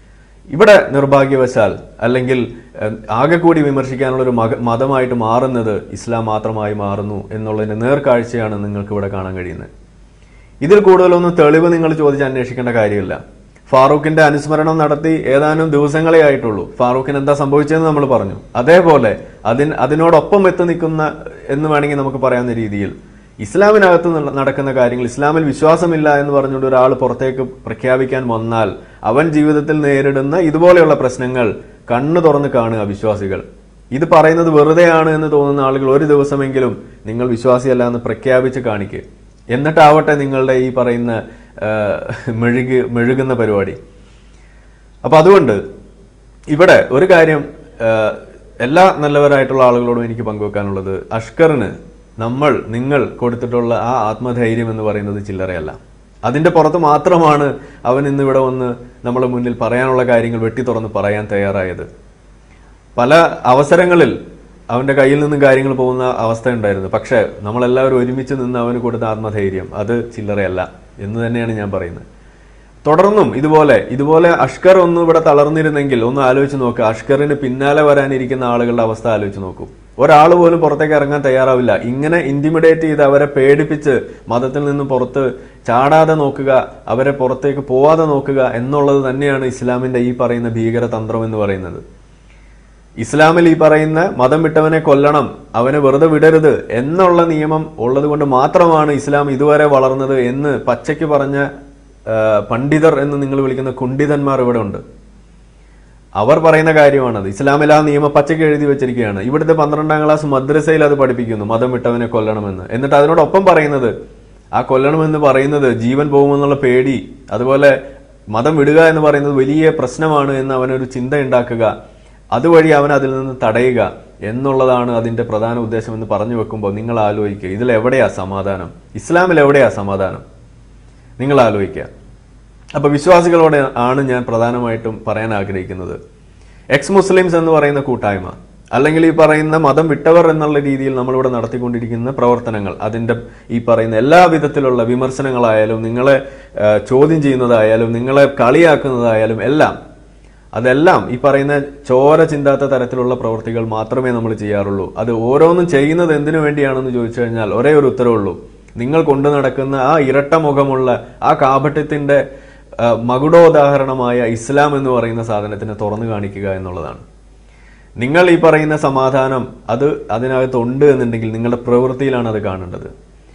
ഇവിടെ നിർഭാഗ്യവശാൽ അല്ലെങ്കിൽ ഏഹ്, ആകെ കൂടി വിമർശിക്കാനുള്ള ഒരു മക- മതമായിട്ട് മാറുന്നത് ഇസ്ലാം മാത്രമായി മാറുന്നു എന്നുള്ളതിന്റെ നേർക്കാഴ്ചയാണ് നിങ്ങൾക്ക് ഇവിടെ കാണാൻ കഴിയുന്നത് ഇതിൽ കൂടുതലൊന്നും തെളിവ് നിങ്ങൾ ചോദിച്ച് അന്വേഷിക്കേണ്ട കാര്യമില്ല ഫാറൂഖിന്റെ അനുസ്മരണം നടത്തി ഏതാനും ദിവസങ്ങളെ ആയിട്ടുള്ളൂ ഫാറൂഖിന് എന്താ സംഭവിച്ചതെന്ന് നമ്മൾ പറഞ്ഞു അതേപോലെ അതിന് അതിനോടൊപ്പം എത്തി നിൽക്കുന്ന എന്ന് വേണമെങ്കിൽ നമുക്ക് പറയാവുന്ന രീതിയിൽ ഇസ്ലാമിനകത്ത് നട- നടക്കുന്ന കാര്യങ്ങൾ ഇസ്ലാമിൽ വിശ്വാസമില്ല എന്ന് പറഞ്ഞുകൊണ്ട് ഒരാൾ പുറത്തേക്ക് പ്രഖ്യാപിക്കാൻ വന്നാൽ അവൻ ജീവിതത്തിൽ നേരിടുന്ന ഇതുപോലെയുള്ള പ്രശ്നങ്ങൾ കണ്ണു തുറന്ന് കാണുക വിശ്വാസികൾ ഇത് പറയുന്നത് വെറുതെയാണ് എന്ന് തോന്നുന്ന ആളുകൾ ഒരു ദിവസമെങ്കിലും നിങ്ങൾ വിശ്വാസിയല്ല എന്ന് പ്രഖ്യാപിച്ച് കാണിക്കുക എന്നിട്ടാവട്ടെ നിങ്ങളുടെ ഈ പറയുന്ന ആ, മെഴുകി മെഴുകുന്ന പരിപാടി അപ്പൊ അതുകൊണ്ട് ഇവിടെ ഒരു കാര്യം ആ, എല്ലാ നല്ലവരായിട്ടുള്ള ആളുകളോടും എനിക്ക് പങ്കുവെക്കാനുള്ളത് അഷ്കറിന് നമ്മൾ നിങ്ങൾ കൊടുത്തിട്ടുള്ള ആ ആത്മധൈര്യം എന്ന് പറയുന്നത് ചില്ലറയല്ല അതിന്റെ പുറത്ത് മാത്രമാണ് അവൻ ഇന്ന് ഇവിടെ വന്ന് നമ്മുടെ മുന്നിൽ പറയാനുള്ള കാര്യങ്ങൾ വെട്ടി തുറന്ന് പറയാൻ തയ്യാറായത് പല അവസരങ്ങളിൽ അവന്റെ കയ്യിൽ നിന്നും കാര്യങ്ങൾ പോകുന്ന അവസ്ഥ ഉണ്ടായിരുന്നു പക്ഷെ നമ്മളെല്ലാവരും ഒരുമിച്ച് നിന്ന് അവന് കൊടുത്ത ആത്മധൈര്യം അത് ചില്ലറയല്ല എന്ന് തന്നെയാണ് ഞാൻ പറയുന്നത് തുടർന്നും ഇതുപോലെ ഇതുപോലെ അഷ്കർ ഒന്ന് ഇവിടെ തളർന്നിരുന്നെങ്കിൽ ഒന്ന് ആലോചിച്ച് നോക്കുക അഷ്കറിന് പിന്നാലെ വരാനിരിക്കുന്ന ആളുകളുടെ അവസ്ഥ ആലോചിച്ച് നോക്കൂ ഒരാൾ പോലും പുറത്തേക്ക് ഇറങ്ങാൻ തയ്യാറാവില്ല ഇങ്ങനെ ഇന്റിമിഡേറ്റ് ചെയ്ത് അവരെ പേടിപ്പിച്ച് മതത്തിൽ നിന്നും പുറത്ത് ചാടാതെ നോക്കുക അവരെ പുറത്തേക്ക് പോവാതെ നോക്കുക എന്നുള്ളത് തന്നെയാണ് ഇസ്ലാമിന്റെ ഈ പറയുന്ന ഭീകര തന്ത്രം എന്ന് പറയുന്നത് ഇസ്ലാമിൽ ഈ പറയുന്ന മതം വിട്ടവനെ കൊല്ലണം അവനെ വെറുതെ വിടരുത് എന്നുള്ള നിയമം ഉള്ളത് കൊണ്ട് മാത്രമാണ് ഇസ്ലാം ഇതുവരെ വളർന്നത് എന്ന് പച്ചയ്ക്ക് പറഞ്ഞ ആ, പണ്ഡിതർ എന്ന് നിങ്ങൾ വിളിക്കുന്ന കുണ്ഡിതന്മാർ ഇവിടെ ഉണ്ട് അവർ പറയുന്ന കാര്യമാണത് ഇസ്ലാമിൽ ആ നിയമം പച്ചയ്ക്ക് എഴുതി വെച്ചിരിക്കുകയാണ് ഇവിടുത്തെ പന്ത്രണ്ടാം ക്ലാസ് മദ്രസയിൽ അത് പഠിപ്പിക്കുന്നു മതം വിട്ടവനെ കൊല്ലണമെന്ന് എന്നിട്ട് അതിനോടൊപ്പം പറയുന്നത് ആ കൊല്ലണമെന്ന് പറയുന്നത് ജീവൻ പോകുമെന്നുള്ള പേടി അതുപോലെ മതം വിടുക എന്ന് പറയുന്നത് വലിയ പ്രശ്നമാണ് എന്ന് അവനൊരു ചിന്ത ഉണ്ടാക്കുക അതുവഴി അവൻ അതിൽ നിന്ന് തടയുക എന്നുള്ളതാണ് അതിന്റെ പ്രധാന ഉദ്ദേശം എന്ന് പറഞ്ഞു വെക്കുമ്പോൾ നിങ്ങൾ ആലോചിക്കുക ഇതിൽ എവിടെയാ സമാധാനം ഇസ്ലാമിൽ എവിടെയാ സമാധാനം നിങ്ങൾ ആലോചിക്കുക അപ്പൊ വിശ്വാസികളോട് ആണ് ഞാൻ പ്രധാനമായിട്ടും പറയാൻ ആഗ്രഹിക്കുന്നത് എക്സ് മുസ്ലിംസ് എന്ന് പറയുന്ന കൂട്ടായ്മ അല്ലെങ്കിൽ ഈ പറയുന്ന മതം വിട്ടവർ എന്നുള്ള രീതിയിൽ നമ്മളിവിടെ നടത്തിക്കൊണ്ടിരിക്കുന്ന പ്രവർത്തനങ്ങൾ അതിന്റെ ഈ പറയുന്ന എല്ലാ വിധത്തിലുള്ള വിമർശനങ്ങളായാലും നിങ്ങളെ ആ, ചോദ്യം ചെയ്യുന്നതായാലും നിങ്ങളെ കളിയാക്കുന്നതായാലും എല്ലാം അതെല്ലാം ഈ പറയുന്ന ചോര ചിന്താത്ത തരത്തിലുള്ള പ്രവൃത്തികൾ മാത്രമേ നമ്മൾ ചെയ്യാറുള്ളൂ അത് ഓരോന്നും ചെയ്യുന്നത് എന്തിനു വേണ്ടിയാണെന്ന് ചോദിച്ചു കഴിഞ്ഞാൽ ഒരേ ഒരു ഉത്തരവുള്ളൂ നിങ്ങൾ കൊണ്ടു നടക്കുന്ന ആ ഇരട്ട മുഖമുള്ള ആ കാപട്യത്തിന്റെ ആ, മകുടോദാഹരണമായ ഇസ്ലാം എന്ന് പറയുന്ന സാധനത്തിനെ തുറന്നു കാണിക്കുക എന്നുള്ളതാണ് നിങ്ങൾ ഈ പറയുന്ന സമാധാനം അത് അതിനകത്ത് ഉണ്ട് എന്നുണ്ടെങ്കിൽ നിങ്ങളുടെ പ്രവൃത്തിയിലാണ് അത് കാണേണ്ടത്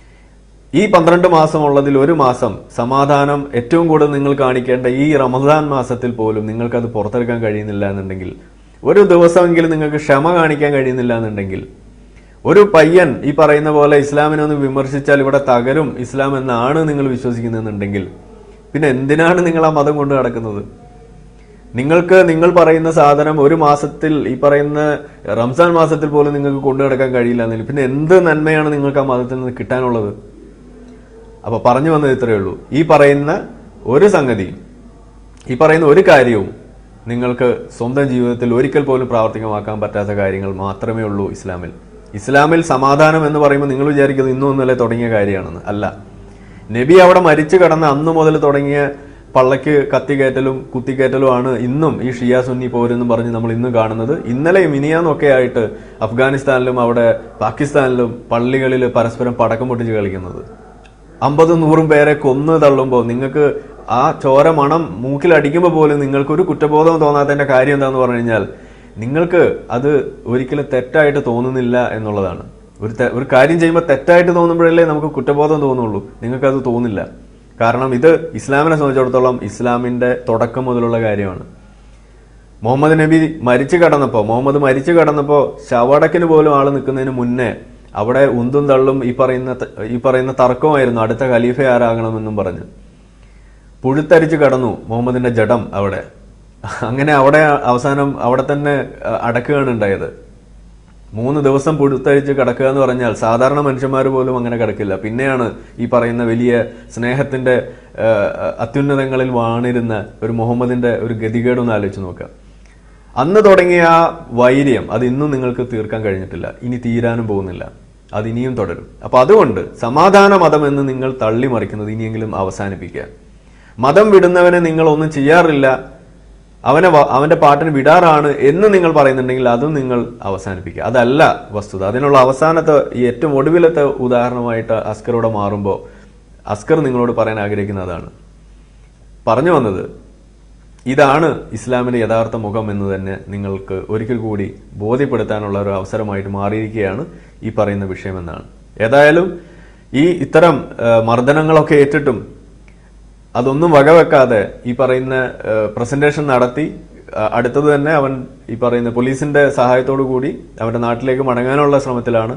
ഈ പന്ത്രണ്ട് മാസം ഉള്ളതിൽ ഒരു മാസം സമാധാനം ഏറ്റവും കൂടുതൽ നിങ്ങൾ കാണിക്കേണ്ട ഈ റമദാൻ മാസത്തിൽ പോലും നിങ്ങൾക്കത് പുറത്തെടുക്കാൻ കഴിയുന്നില്ല എന്നുണ്ടെങ്കിൽ ഒരു ദിവസമെങ്കിലും നിങ്ങൾക്ക് ക്ഷമ കാണിക്കാൻ കഴിയുന്നില്ല എന്നുണ്ടെങ്കിൽ ഒരു പയ്യൻ ഈ പറയുന്ന പോലെ ഇസ്ലാമിനെ ഒന്ന് വിമർശിച്ചാൽ ഇവിടെ തകരും ഇസ്ലാം എന്നാണ് നിങ്ങൾ വിശ്വസിക്കുന്നതെന്നുണ്ടെങ്കിൽ പിന്നെ എന്തിനാണ് നിങ്ങൾ ആ മതം കൊണ്ട് നടക്കുന്നത് നിങ്ങൾക്ക് നിങ്ങൾ പറയുന്ന സാധനം ഒരു മാസത്തിൽ ഈ പറയുന്ന റംസാൻ മാസത്തിൽ പോലും നിങ്ങൾക്ക് കൊണ്ടു നടക്കാൻ കഴിയില്ല എന്നില്ല പിന്നെ എന്ത് നന്മയാണ് നിങ്ങൾക്ക് ആ മതത്തിൽ നിന്ന് കിട്ടാനുള്ളത് അപ്പൊ പറഞ്ഞു വന്നത് ഇത്രയേ ഉള്ളൂ ഈ പറയുന്ന ഒരു സംഗതിയും ഈ പറയുന്ന ഒരു കാര്യവും നിങ്ങൾക്ക് സ്വന്തം ജീവിതത്തിൽ ഒരിക്കൽ പോലും പ്രാവർത്തികമാക്കാൻ പറ്റാത്ത കാര്യങ്ങൾ മാത്രമേ ഉള്ളൂ ഇസ്ലാമിൽ ഇസ്ലാമിൽ സമാധാനം എന്ന് പറയുമ്പോൾ നിങ്ങൾ വിചാരിക്കുന്നത് ഇന്നും ഇന്നലെ തുടങ്ങിയ കാര്യമാണെന്ന് അല്ല നബി അവിടെ മരിച്ചു കിടന്ന അന്ന് മുതൽ തുടങ്ങിയ പള്ളക്ക് കത്തിക്കയറ്റലും കുത്തിക്കയറ്റലുമാണ് ഇന്നും ഈ ഷിയ സുന്നി പോരെന്നും പറഞ്ഞ് നമ്മൾ ഇന്നും കാണുന്നത് ഇന്നലെയും മിനിയാന്നും ഒക്കെ ആയിട്ട് അഫ്ഗാനിസ്ഥാനിലും അവിടെ പാകിസ്ഥാനിലും പള്ളികളിൽ പരസ്പരം പടക്കം പൊട്ടിച്ച് കളിക്കുന്നത് അമ്പതും നൂറും പേരെ കൊന്നു തള്ളുമ്പോൾ നിങ്ങൾക്ക് ആ ചോര മണം മൂക്കിലടിക്കുമ്പോൾ പോലും നിങ്ങൾക്ക് ഒരു കുറ്റബോധം തോന്നാത്തതിന്റെ കാര്യം എന്താന്ന് പറഞ്ഞു കഴിഞ്ഞാൽ നിങ്ങൾക്ക് അത് ഒരിക്കലും തെറ്റായിട്ട് തോന്നുന്നില്ല എന്നുള്ളതാണ് ഒരു തെ- ഒരു കാര്യം ചെയ്യുമ്പോൾ തെറ്റായിട്ട് തോന്നുമ്പോഴല്ലേ നമുക്ക് കുറ്റബോധം തോന്നുള്ളൂ നിങ്ങൾക്കത് തോന്നില്ല കാരണം ഇത് ഇസ്ലാമിനെ സംബന്ധിച്ചിടത്തോളം ഇസ്ലാമിന്റെ തുടക്കം മുതലുള്ള കാര്യമാണ് മുഹമ്മദ് നബി മരിച്ചു കടന്നപ്പോ മുഹമ്മദ് മരിച്ചു കടന്നപ്പോ ശവടക്കിന് പോലും ആള് നിൽക്കുന്നതിന് മുന്നേ അവിടെ ഉന്തും തള്ളും ഈ പറയുന്ന ത- ഈ പറയുന്ന തർക്കമായിരുന്നു അടുത്ത ഖലീഫ ആരാകണമെന്നും പറഞ്ഞ് പുഴുത്തരിച്ച് കടന്നു മുഹമ്മദിന്റെ ജഡം അവിടെ അങ്ങനെ അവിടെ അവസാനം അവിടെ തന്നെ അഹ്, അടക്കുകയാണ് ഉണ്ടായത് മൂന്ന് ദിവസം പുഴുത്തഴിച്ച് കിടക്കുക എന്ന് പറഞ്ഞാൽ സാധാരണ മനുഷ്യന്മാർ പോലും അങ്ങനെ കിടക്കില്ല പിന്നെയാണ് ഈ പറയുന്ന വലിയ സ്നേഹത്തിന്റെ ആ, അത്യുന്നതങ്ങളിൽ വാണിരുന്ന ഒരു മുഹമ്മദിന്റെ ഒരു ഗതികേടൊന്ന് ആലോചിച്ച് നോക്കുക അന്ന് തുടങ്ങിയ ആ വൈര്യം അത് ഇന്നും നിങ്ങൾക്ക് തീർക്കാൻ കഴിഞ്ഞിട്ടില്ല ഇനി തീരാനും പോകുന്നില്ല അത് ഇനിയും തുടരും അപ്പൊ അതുകൊണ്ട് സമാധാന മതം എന്ന് നിങ്ങൾ തള്ളിമറിക്കുന്നത് ഇനിയെങ്കിലും അവസാനിപ്പിക്കുക മതം വിടുന്നവനെ നിങ്ങൾ ഒന്നും ചെയ്യാറില്ല അവനെ വ- അവന്റെ പാട്ടിന് വിടാറാണ് എന്ന് നിങ്ങൾ പറയുന്നുണ്ടെങ്കിൽ അതും നിങ്ങൾ അവസാനിപ്പിക്കുക അതല്ല വസ്തുത അതിനുള്ള അവസാനത്തെ ഈ ഏറ്റവും ഒടുവിലത്തെ ഉദാഹരണമായിട്ട് അസ്കറോടെ മാറുമ്പോൾ അസ്കർ നിങ്ങളോട് പറയാൻ ആഗ്രഹിക്കുന്ന അതാണ് പറഞ്ഞു വന്നത് ഇതാണ് ഇസ്ലാമിന്റെ യഥാർത്ഥ മുഖം എന്ന് തന്നെ നിങ്ങൾക്ക് ഒരിക്കൽ കൂടി ബോധ്യപ്പെടുത്താനുള്ള ഒരു അവസരമായിട്ട് മാറിയിരിക്കുകയാണ് ഈ പറയുന്ന വിഷയമെന്നാണ് ഏതായാലും ഈ ഇത്തരം ആ, മർദ്ദനങ്ങളൊക്കെ ഏറ്റിട്ടും അതൊന്നും വകവെക്കാതെ ഈ പറയുന്ന പ്രസന്റേഷൻ നടത്തി ആ, അടുത്തത് തന്നെ അവൻ ഈ പറയുന്ന പോലീസിന്റെ സഹായത്തോടു കൂടി അവന്റെ നാട്ടിലേക്ക് മടങ്ങാനുള്ള ശ്രമത്തിലാണ്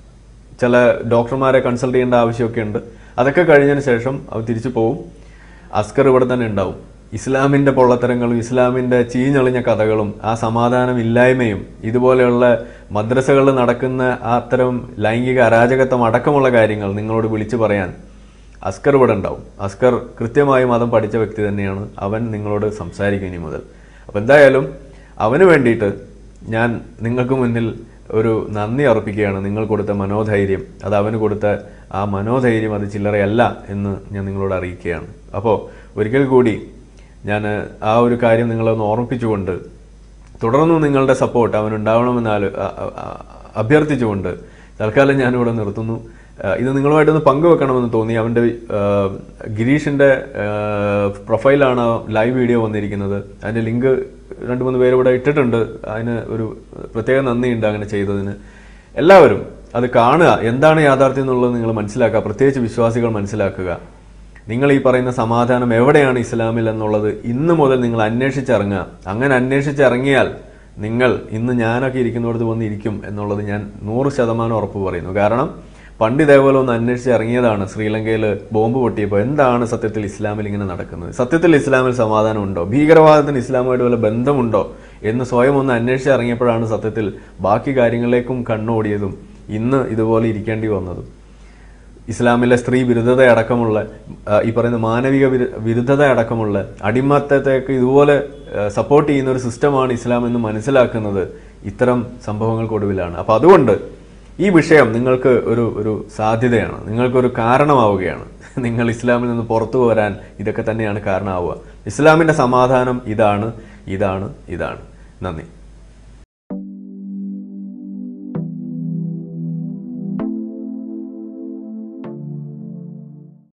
ചില ഡോക്ടർമാരെ കൺസൾട്ട് ചെയ്യേണ്ട ആവശ്യമൊക്കെ ഉണ്ട് അതൊക്കെ കഴിഞ്ഞതിന് ശേഷം അവൻ തിരിച്ചു പോവും അസ്കർ ഇവിടെ തന്നെ ഉണ്ടാവും ഇസ്ലാമിന്റെ പൊള്ളത്തരങ്ങളും ഇസ്ലാമിന്റെ ചീഞ്ഞളിഞ്ഞ കഥകളും ആ സമാധാനം ഇല്ലായ്മയും ഇതുപോലെയുള്ള മദ്രസകളിൽ നടക്കുന്ന ആ അത്തരം ലൈംഗിക അരാജകത്വം അടക്കമുള്ള കാര്യങ്ങൾ നിങ്ങളോട് വിളിച്ചു പറയാൻ അസ്കർ ഇവിടെ ഉണ്ടാവും അസ്കർ കൃത്യമായി മതം പഠിച്ച വ്യക്തി തന്നെയാണ് അവൻ നിങ്ങളോട് സംസാരിക്കും ഇനി മുതൽ അപ്പൊ എന്തായാലും അവന് വേണ്ടിയിട്ട് ഞാൻ നിങ്ങൾക്ക് മുന്നിൽ ഒരു നന്ദി അർപ്പിക്കുകയാണ് നിങ്ങൾ കൊടുത്ത മനോധൈര്യം അത് അവന് കൊടുത്ത ആ മനോധൈര്യം അത് ചില്ലറയല്ല എന്ന് ഞാൻ നിങ്ങളോട് അറിയിക്കുകയാണ് അപ്പോൾ ഒരിക്കൽ കൂടി ഞാൻ ആ ഒരു കാര്യം നിങ്ങളൊന്ന് ഓർമ്മിപ്പിച്ചുകൊണ്ട് തുടർന്നും നിങ്ങളുടെ സപ്പോർട്ട് അവനുണ്ടാവണമെന്ന് ആലോ- അ- അ- അ- അഭ്യർത്ഥിച്ചുകൊണ്ട് തൽക്കാലം ഞാനിവിടെ നിർത്തുന്നു ആ, ഇത് നിങ്ങളുമായിട്ടൊന്ന് പങ്കുവെക്കണമെന്ന് തോന്നി അവന്റെ ആ, ഗിരീഷിന്റെ ആ, പ്രൊഫൈലാണ് ആ ലൈവ് വീഡിയോ വന്നിരിക്കുന്നത് അതിന്റെ ലിങ്ക് രണ്ട് മൂന്ന് പേര് ഇവിടെ ഇട്ടിട്ടുണ്ട് അതിന് ഒരു പ്രത്യേക നന്ദിയുണ്ട് അങ്ങനെ ചെയ്തതിന് എല്ലാവരും അത് കാണുക എന്താണ് യാഥാർത്ഥ്യം എന്നുള്ളത് നിങ്ങൾ മനസ്സിലാക്കുക പ്രത്യേകിച്ച് വിശ്വാസികൾ മനസ്സിലാക്കുക നിങ്ങൾ ഈ പറയുന്ന സമാധാനം എവിടെയാണ് ഇസ്ലാമിൽ എന്നുള്ളത് ഇന്ന് മുതൽ നിങ്ങൾ അന്വേഷിച്ചിറങ്ങുക അങ്ങനെ അന്വേഷിച്ചിറങ്ങിയാൽ നിങ്ങൾ ഇന്ന് ഞാനൊക്കെ ഇരിക്കുന്നിടത്ത് വന്ന് ഇരിക്കും എന്നുള്ളത് ഞാൻ നൂറ് ശതമാനം ഉറപ്പ് പറയുന്നു കാരണം പണ്ട് ഇതേപോലെ ഒന്ന് അന്വേഷിച്ച് ഇറങ്ങിയതാണ് ശ്രീലങ്കയിൽ ബോംബ് പൊട്ടിയപ്പോൾ എന്താണ് സത്യത്തിൽ ഇസ്ലാമിൽ ഇങ്ങനെ നടക്കുന്നത് സത്യത്തിൽ ഇസ്ലാമിൽ സമാധാനമുണ്ടോ ഭീകരവാദത്തിന് ഇസ്ലാമുമായിട്ട് വല്ല ബന്ധമുണ്ടോ എന്ന് സ്വയം ഒന്ന് അന്വേഷിച്ച് ഇറങ്ങിയപ്പോഴാണ് സത്യത്തിൽ ബാക്കി കാര്യങ്ങളിലേക്കും കണ്ണോടിയതും ഇന്ന് ഇതുപോലെ ഇരിക്കേണ്ടി വന്നതും ഇസ്ലാമിലെ സ്ത്രീ വിരുദ്ധത അടക്കമുള്ള ആ, ഈ പറയുന്ന മാനവിക വിരു- വിരുദ്ധത അടക്കമുള്ള അടിമത്തത്തേക്ക് ഇതുപോലെ സപ്പോർട്ട് ചെയ്യുന്ന ഒരു സിസ്റ്റമാണ് ഇസ്ലാം എന്ന് മനസ്സിലാക്കുന്നത് ഇത്തരം സംഭവങ്ങൾക്കൊടുവിലാണ് അപ്പൊ അതുകൊണ്ട് ഈ വിഷയം നിങ്ങൾക്ക് ഒരു ഒരു സാധ്യതയാണ് നിങ്ങൾക്കൊരു കാരണമാവുകയാണ് നിങ്ങൾ ഇസ്ലാമിൽ നിന്ന് പുറത്തു വരാൻ ഇതൊക്കെ തന്നെയാണ് കാരണമാവുക ഇസ്ലാമിന്റെ സമാധാനം ഇതാണ് ഇതാണ് ഇതാണ് നന്ദി